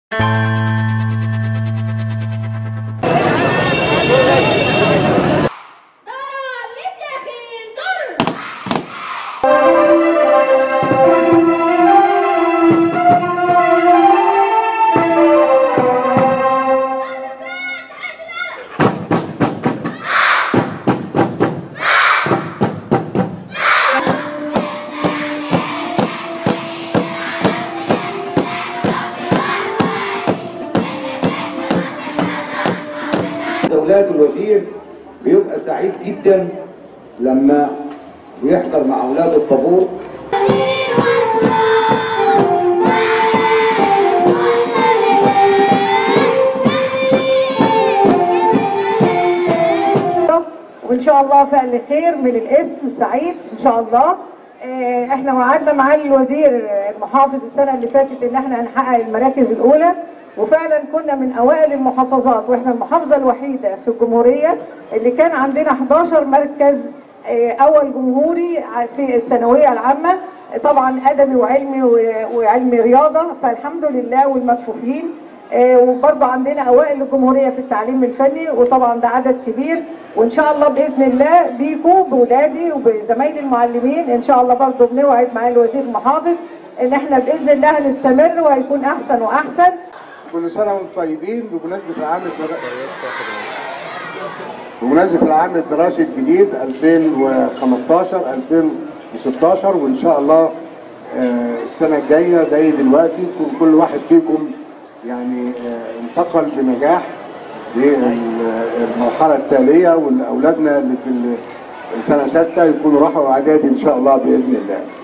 أولاد الوزير بيبقى سعيد جدا لما بيحضر مع أولاده الطابور وان شاء الله فعل خير من الاسم سعيد ان شاء الله آه، احنا وعدنا معالي الوزير المحافظ السنه اللي فاتت ان احنا هنحقق المراكز الاولى وفعلا كنا من اوائل المحافظات واحنا المحافظه الوحيده في الجمهوريه اللي كان عندنا 11 مركز آه، اول جمهوري في الثانويه العامه طبعا ادبي وعلمي و- وعلمي رياضه فالحمد لله والمكفوفين آه، وبرضه عندنا اوائل الجمهوريه في التعليم الفني وطبعا ده عدد كبير وان شاء الله باذن الله بيكم باولادي وبزمايلي المعلمين ان شاء الله برضه بنوعد معالي الوزير المحافظ ان احنا باذن الله هنستمر وهيكون احسن واحسن كل سنة وانتم طيبين بمناسبة العام الدراسي بمناسبة العام الدراسي الجديد 2015 2016 وإن شاء الله آه، السنة الجاية زي دلوقتي يكون كل واحد فيكم يعني آه، انتقل بنجاح للمرحلة التالية وأولادنا اللي في سنة ستة يكونوا راحوا إعدادي إن شاء الله بإذن الله.